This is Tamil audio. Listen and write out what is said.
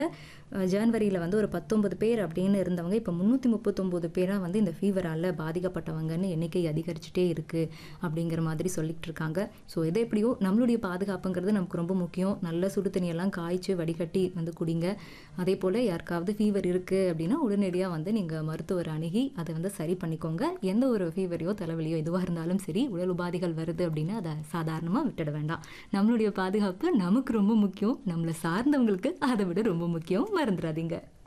ஜான்வரியில் வந்து ஒரு பத்தொன்பது பேர் அப்படின்னு இருந்தவங்க இப்போ முந்நூற்றி முப்பத்தொம்போது பேராக வந்து இந்த ஃபீவரால் பாதிக்கப்பட்டவங்கன்னு எண்ணிக்கை அதிகரிச்சுட்டே இருக்குது அப்படிங்கிற மாதிரி சொல்லிட்டு இருக்காங்க ஸோ எது எப்படியோ நம்மளுடைய பாதுகாப்புங்கிறது நமக்கு ரொம்ப முக்கியம் நல்ல சுடு தண்ணியெல்லாம் காய்ச்சி வடிகட்டி வந்து குடிங்க அதே போல் யாருக்காவது ஃபீவர் இருக்குது அப்படின்னா உடனடியாக வந்து நீங்கள் மருத்துவர் அணுகி அதை வந்து சரி பண்ணிக்கோங்க எந்த ஒரு ஃபீவரையோ தலைவலியோ எதுவாக இருந்தாலும் சரி உடல் உபாதைகள் வருது அப்படின்னா அதை சாதாரணமாக விட்டுட வேண்டாம் நம்மளுடைய பாதுகாப்பு நமக்கு ரொம்ப முக்கியம் நம்மளை சார்ந்தவங்களுக்கு அதை விட ரொம்ப முக்கியம் மறந்துடாதீங்க